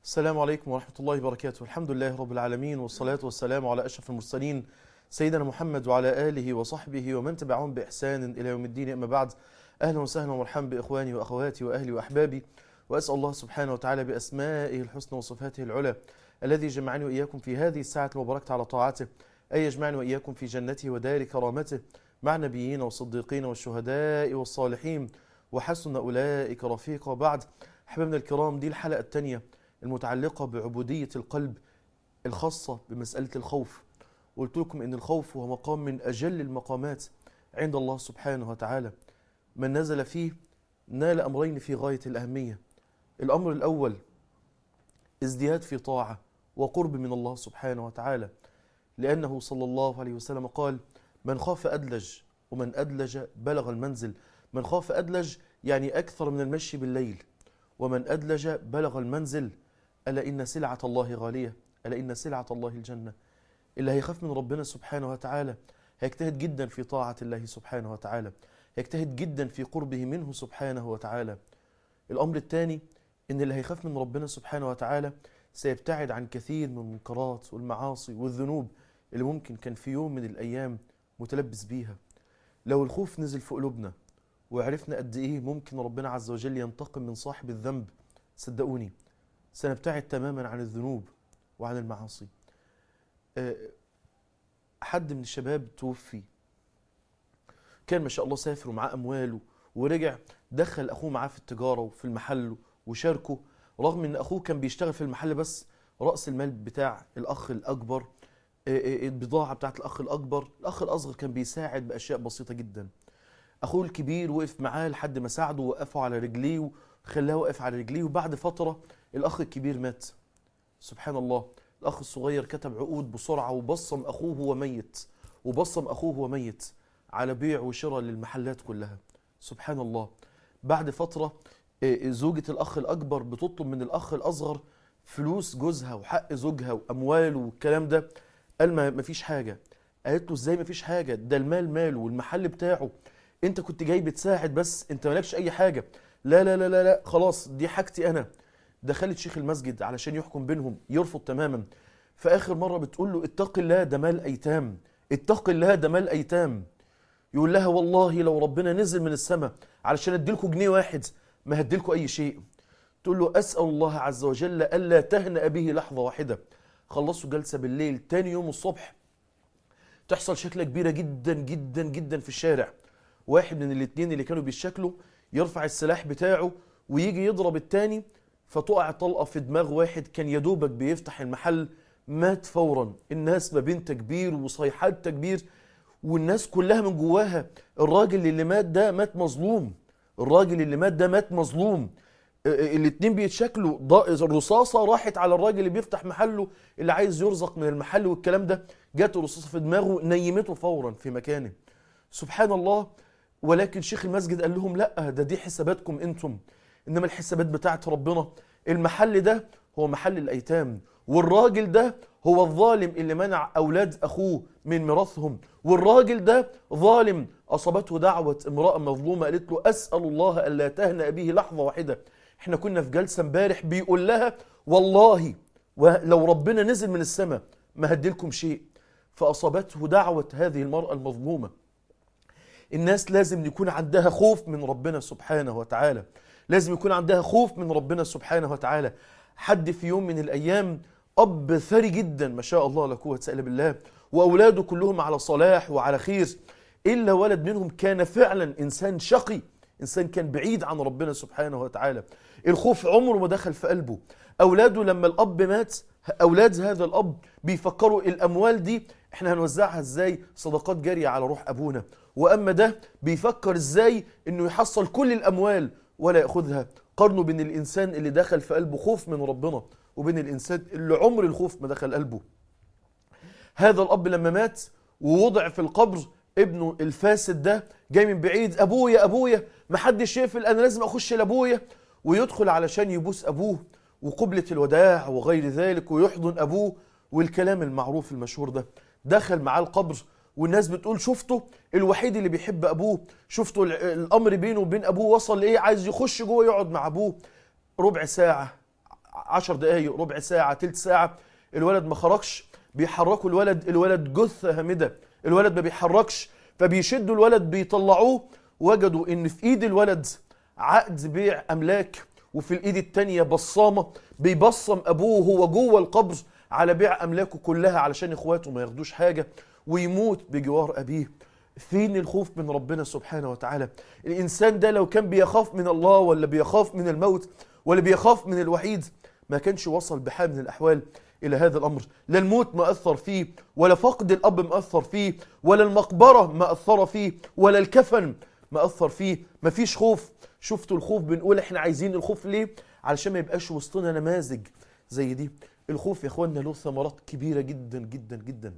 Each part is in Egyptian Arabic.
السلام عليكم ورحمة الله وبركاته الحمد لله رب العالمين والصلاة والسلام على أشرف المرسلين سيدنا محمد وعلى آله وصحبه ومن تبعهم بإحسان إلى يوم الدين أما بعد أهلا وسهلا ومرحبا بإخواني وأخواتي وأهلي وأحبابي وأسأل الله سبحانه وتعالى بأسمائه الحسنى وصفاته العلى الذي جمعني وإياكم في هذه الساعة المباركة على طاعته أن يجمعني وإياكم في جنته ودار كرامته مع النبيين والصديقين والشهداء والصالحين وحسن أولئك رفيقا بعد أحبابنا الكرام دي الحلقة الثانية المتعلقة بعبودية القلب الخاصة بمسألة الخوف قلت لكم إن الخوف هو مقام من أجل المقامات عند الله سبحانه وتعالى من نزل فيه نال أمرين في غاية الأهمية الأمر الأول ازدياد في طاعة وقرب من الله سبحانه وتعالى لأنه صلى الله عليه وسلم قال من خاف أدلج ومن أدلج بلغ المنزل من خاف أدلج يعني أكثر من المشي بالليل ومن أدلج بلغ المنزل ألا إن سلعة الله غالية ألا إن سلعة الله الجنة اللي هيخاف من ربنا سبحانه وتعالى هيجتهد جدا في طاعة الله سبحانه وتعالى هيجتهد جدا في قربه منه سبحانه وتعالى الأمر الثاني إن اللي هيخاف من ربنا سبحانه وتعالى سيبتعد عن كثير من المنكرات والمعاصي والذنوب اللي ممكن كان في يوم من الأيام متلبس بيها لو الخوف نزل في قلوبنا وعرفنا قد إيه ممكن ربنا عز وجل ينتقم من صاحب الذنب صدقوني سنبتعد تماما عن الذنوب وعن المعاصي أه، حد من الشباب توفي كان ما شاء الله سافر ومعاه أمواله ورجع دخل أخوه معاه في التجارة وفي المحل وشاركه رغم ان اخوه كان بيشتغل في المحل بس راس المال بتاع الاخ الاكبر البضاعه بتاعت الاخ الاكبر الاخ الاصغر كان بيساعد باشياء بسيطه جدا اخوه الكبير وقف معاه لحد ما ساعده ووقفه على رجليه وخلاه واقف على رجليه وبعد فتره الاخ الكبير مات سبحان الله الاخ الصغير كتب عقود بسرعه وبصم اخوه وهو ميت وبصم اخوه وهو ميت على بيع وشراء للمحلات كلها سبحان الله بعد فتره زوجة الأخ الأكبر بتطلب من الأخ الأصغر فلوس جوزها وحق زوجها وأمواله والكلام ده قال ما مفيش حاجة قالت له ازاي مفيش حاجة ده المال ماله والمحل بتاعه انت كنت جاي بتساعد بس انت مالكش اي حاجة لا لا لا لا لا خلاص دي حاجتي انا دخلت شيخ المسجد علشان يحكم بينهم يرفض تماما فآخر مرة بتقول له اتق الله ده مال أيتام اتق الله ده مال أيتام يقول لها والله لو ربنا نزل من السماء علشان اديلكوا جنيه واحد ما هديلكوا أي شيء تقول له أسأل الله عز وجل ألا تهنأ به لحظة واحدة خلصوا جلسة بالليل تاني يوم الصبح تحصل شكلة كبيرة جدا جدا جدا في الشارع واحد من الاتنين اللي كانوا بيشكلوا يرفع السلاح بتاعه ويجي يضرب التاني فتقع طلقة في دماغ واحد كان يدوبك بيفتح المحل مات فورا الناس ما بين تكبير وصيحات تكبير والناس كلها من جواها الراجل اللي مات ده مات مظلوم الراجل اللي مات ده مات مظلوم الاتنين بيتشكلوا الرصاصة راحت على الراجل اللي بيفتح محله اللي عايز يرزق من المحل والكلام ده جات الرصاصة في دماغه نيمته فورا في مكانه سبحان الله ولكن شيخ المسجد قال لهم لا ده دي حساباتكم انتم انما الحسابات بتاعت ربنا المحل ده هو محل الايتام والراجل ده هو الظالم اللي منع اولاد اخوه من ميراثهم والراجل ده ظالم اصابته دعوه امراه مظلومه قالت له اسال الله الا تهنأ به لحظه واحده احنا كنا في جلسه امبارح بيقول لها والله لو ربنا نزل من السماء ما هديلكم شيء فاصابته دعوه هذه المراه المظلومه الناس لازم يكون عندها خوف من ربنا سبحانه وتعالى لازم يكون عندها خوف من ربنا سبحانه وتعالى حد في يوم من الايام اب ثري جدا ما شاء الله لا قوه الا بالله واولاده كلهم على صلاح وعلى خير الا ولد منهم كان فعلا انسان شقي انسان كان بعيد عن ربنا سبحانه وتعالى الخوف عمره ما دخل في قلبه اولاده لما الاب مات اولاد هذا الاب بيفكروا الاموال دي احنا هنوزعها ازاي صدقات جاريه على روح ابونا واما ده بيفكر ازاي انه يحصل كل الاموال ولا ياخذها قارنوا بين الانسان اللي دخل في قلبه خوف من ربنا وبين الانسان اللي عمر الخوف ما دخل قلبه هذا الاب لما مات ووضع في القبر ابنه الفاسد ده جاي من بعيد ابويا ابويا محدش يقفل انا لازم اخش لابويا ويدخل علشان يبوس ابوه وقبلة الوداع وغير ذلك ويحضن ابوه والكلام المعروف المشهور ده دخل معاه القبر والناس بتقول شفته الوحيد اللي بيحب ابوه شفته الامر بينه وبين ابوه وصل لايه عايز يخش جوه يقعد مع ابوه ربع ساعه عشر دقايق ربع ساعة تلت ساعة الولد ما خرجش بيحركوا الولد الولد جثة هامدة الولد ما بيحركش فبيشدوا الولد بيطلعوه وجدوا ان في ايد الولد عقد بيع املاك وفي الايد التانية بصامة بيبصم ابوه وهو جوه القبر على بيع املاكه كلها علشان اخواته ما ياخدوش حاجة ويموت بجوار ابيه فين الخوف من ربنا سبحانه وتعالى الانسان ده لو كان بيخاف من الله ولا بيخاف من الموت ولا بيخاف من الوحيد ما كانش وصل بحال من الاحوال الى هذا الامر لا الموت ما اثر فيه ولا فقد الاب ما اثر فيه ولا المقبره ما اثر فيه ولا الكفن ما اثر فيه ما فيش خوف شفتوا الخوف بنقول احنا عايزين الخوف ليه علشان ما يبقاش وسطنا نماذج زي دي الخوف يا اخواننا له ثمرات كبيره جدا جدا جدا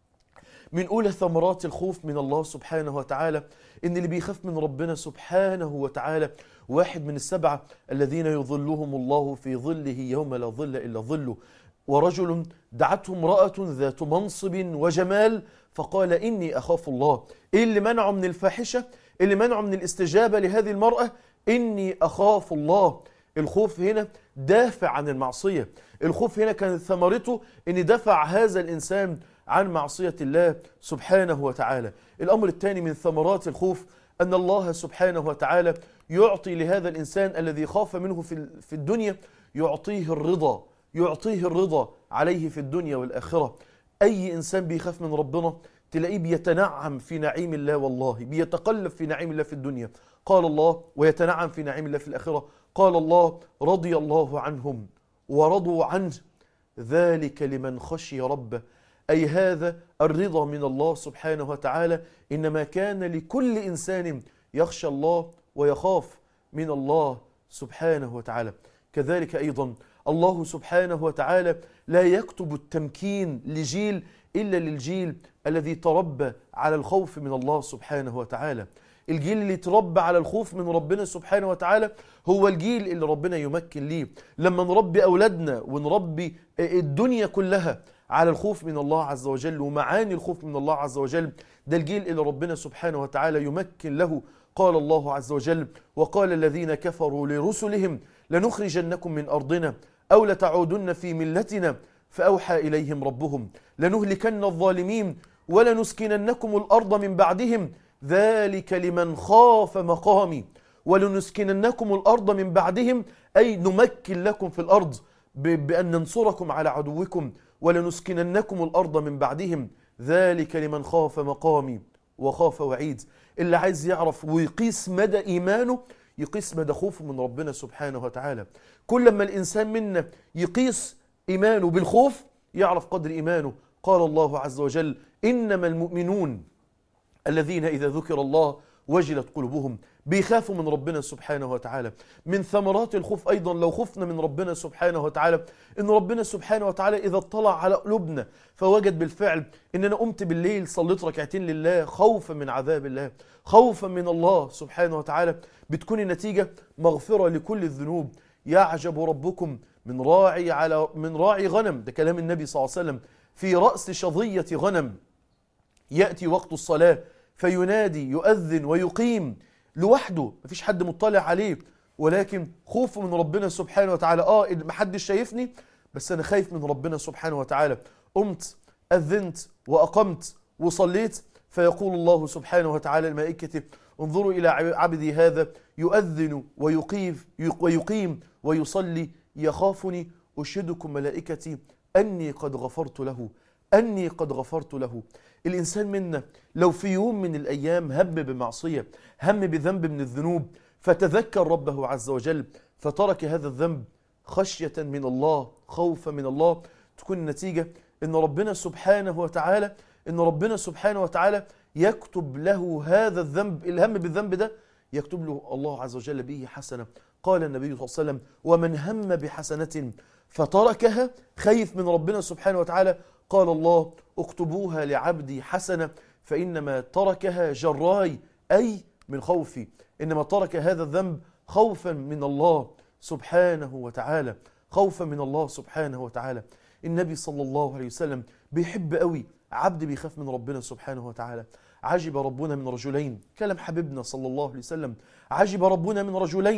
من أولى ثمرات الخوف من الله سبحانه وتعالى إن اللي بيخاف من ربنا سبحانه وتعالى واحد من السبعة الذين يظلهم الله في ظله يوم لا ظل إلا ظله ورجل دعته امرأة ذات منصب وجمال فقال إني أخاف الله إيه اللي منعه من الفاحشة اللي منعه من الاستجابة لهذه المرأة إني أخاف الله الخوف هنا دافع عن المعصية الخوف هنا كانت ثمرته إن دفع هذا الإنسان عن معصية الله سبحانه وتعالى الأمر الثاني من ثمرات الخوف أن الله سبحانه وتعالى يعطي لهذا الإنسان الذي خاف منه في الدنيا يعطيه الرضا يعطيه الرضا عليه في الدنيا والآخرة أي إنسان بيخاف من ربنا تلاقيه بيتنعم في نعيم الله والله بيتقلب في نعيم الله في الدنيا قال الله ويتنعم في نعيم الله في الآخرة قال الله رضي الله عنهم ورضوا عنه ذلك لمن خشي ربه أي هذا الرضا من الله سبحانه وتعالى إنما كان لكل إنسان يخشى الله ويخاف من الله سبحانه وتعالى كذلك أيضا الله سبحانه وتعالى لا يكتب التمكين لجيل إلا للجيل الذي تربى على الخوف من الله سبحانه وتعالى الجيل اللي تربى على الخوف من ربنا سبحانه وتعالى هو الجيل اللي ربنا يمكن ليه لما نربي أولادنا ونربي الدنيا كلها على الخوف من الله عز وجل ومعاني الخوف من الله عز وجل ده الجيل اللي ربنا سبحانه وتعالى يمكن له قال الله عز وجل وقال الذين كفروا لرسلهم لنخرجنكم من أرضنا أو لتعودن في ملتنا فأوحى إليهم ربهم لنهلكن الظالمين ولنسكننكم الأرض من بعدهم ذلك لمن خاف مقامي ولنسكننكم الأرض من بعدهم أي نمكن لكم في الأرض بأن ننصركم على عدوكم ولنسكننكم الأرض من بعدهم ذلك لمن خاف مقامي وخاف وعيد اللي عايز يعرف ويقيس مدى إيمانه يقيس مدى خوفه من ربنا سبحانه وتعالى كل ما الإنسان منا يقيس إيمانه بالخوف يعرف قدر إيمانه قال الله عز وجل إنما المؤمنون الذين إذا ذكر الله وجلت قلوبهم بيخافوا من ربنا سبحانه وتعالى من ثمرات الخوف أيضا لو خفنا من ربنا سبحانه وتعالى إن ربنا سبحانه وتعالى إذا اطلع على قلوبنا فوجد بالفعل إن أنا قمت بالليل صليت ركعتين لله خوفا من عذاب الله خوفا من الله سبحانه وتعالى بتكون النتيجة مغفرة لكل الذنوب يعجب ربكم من راعي على من راعي غنم ده كلام النبي صلى الله عليه وسلم في رأس شظية غنم يأتي وقت الصلاة فينادي يؤذن ويقيم لوحده مفيش حد مطلع عليه ولكن خوفه من ربنا سبحانه وتعالى اه محدش شايفني بس انا خايف من ربنا سبحانه وتعالى قمت اذنت واقمت وصليت فيقول الله سبحانه وتعالى الملائكة انظروا إلى عبدي هذا يؤذن ويقيف ويقيم ويصلي يخافني أشهدكم ملائكتي أني قد غفرت له أني قد غفرت له الإنسان منا لو في يوم من الأيام هم بمعصية هم بذنب من الذنوب فتذكر ربه عز وجل فترك هذا الذنب خشية من الله خوفا من الله تكون النتيجة إن ربنا سبحانه وتعالى إن ربنا سبحانه وتعالى يكتب له هذا الذنب الهم بالذنب ده يكتب له الله عز وجل به حسنة قال النبي صلى الله عليه وسلم ومن هم بحسنة فتركها خيف من ربنا سبحانه وتعالى قال الله اكتبوها لعبدي حسنة فإنما تركها جراي أي من خوفي إنما ترك هذا الذنب خوفا من الله سبحانه وتعالى خوفا من الله سبحانه وتعالى النبي صلى الله عليه وسلم بيحب قوي عبد بيخاف من ربنا سبحانه وتعالى عجب ربنا من رجلين كلام حبيبنا صلى الله عليه وسلم عجب ربنا من رجلين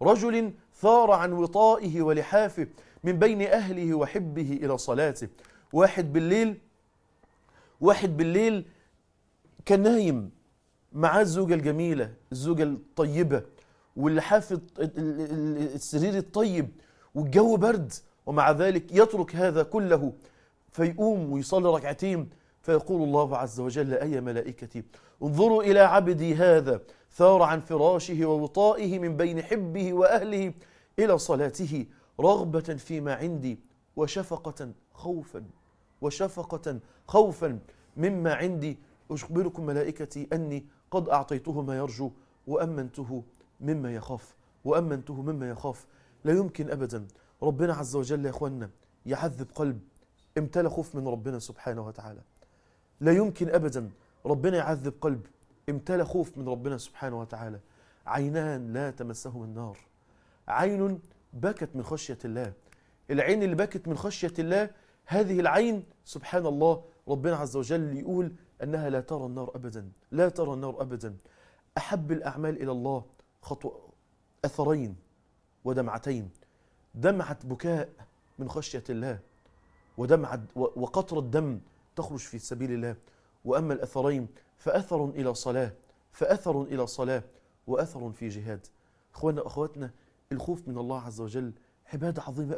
رجل ثار عن وطائه ولحافه من بين أهله وحبه إلى صلاته واحد بالليل واحد بالليل كان نايم معاه الزوجة الجميلة الزوجة الطيبة واللحاف الط- ال- ال- السرير الطيب والجو برد ومع ذلك يترك هذا كله فيقوم ويصلي ركعتين فيقول الله عز وجل أي ملائكتي انظروا إلى عبدي هذا ثار عن فراشه ووطائه من بين حبه وأهله إلى صلاته رغبة فيما عندي وشفقة خوفا وشفقة خوفا مما عندي أخبركم ملائكتي أني قد أعطيته ما يرجو وأمنته مما يخاف وأمنته مما يخاف لا يمكن أبدا ربنا عز وجل يا أخوانا يعذب قلب امتلى خوف من ربنا سبحانه وتعالى لا يمكن أبدا ربنا يعذب قلب امتلى خوف من ربنا سبحانه وتعالى عينان لا تمسهم النار عين بكت من خشية الله العين اللي بكت من خشية الله هذه العين سبحان الله ربنا عز وجل يقول أنها لا ترى النار أبدا لا ترى النار أبدا أحب الأعمال إلى الله خطو أثرين ودمعتين دمعة بكاء من خشية الله ودمعة و- وقطرة دم تخرج في سبيل الله وأما الأثرين فأثر إلى صلاة فأثر إلى صلاة وأثر في جهاد أخوانا أخواتنا الخوف من الله عز وجل عبادة عظيمة